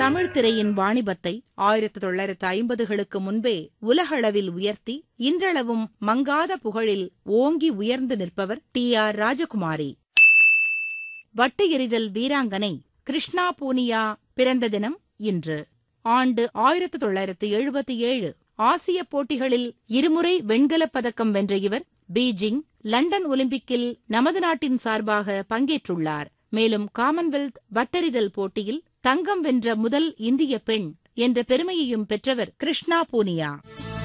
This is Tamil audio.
தமிழ் திரையின் வாணிபத்தை ஆயிரத்தி தொள்ளாயிரத்து ஐம்பதுகளுக்கு முன்பே உலகளவில் உயர்த்தி இன்றளவும் மங்காத புகழில் ஓங்கி உயர்ந்து நிற்பவர் டி ஆர் ராஜகுமாரி வட்டு எறிதல் வீராங்கனை கிருஷ்ணா பூனியா பிறந்த தினம் இன்று ஆண்டு ஆயிரத்து தொள்ளாயிரத்து எழுபத்தி ஏழு ஆசிய போட்டிகளில் இருமுறை வெண்கலப் பதக்கம் வென்ற இவர் பீஜிங் லண்டன் ஒலிம்பிக்கில் நமது நாட்டின் சார்பாக பங்கேற்றுள்ளார் மேலும் காமன்வெல்த் வட்டெறிதல் போட்டியில் தங்கம் வென்ற முதல் இந்திய பெண் என்ற பெருமையையும் பெற்றவர் கிருஷ்ணா பூனியா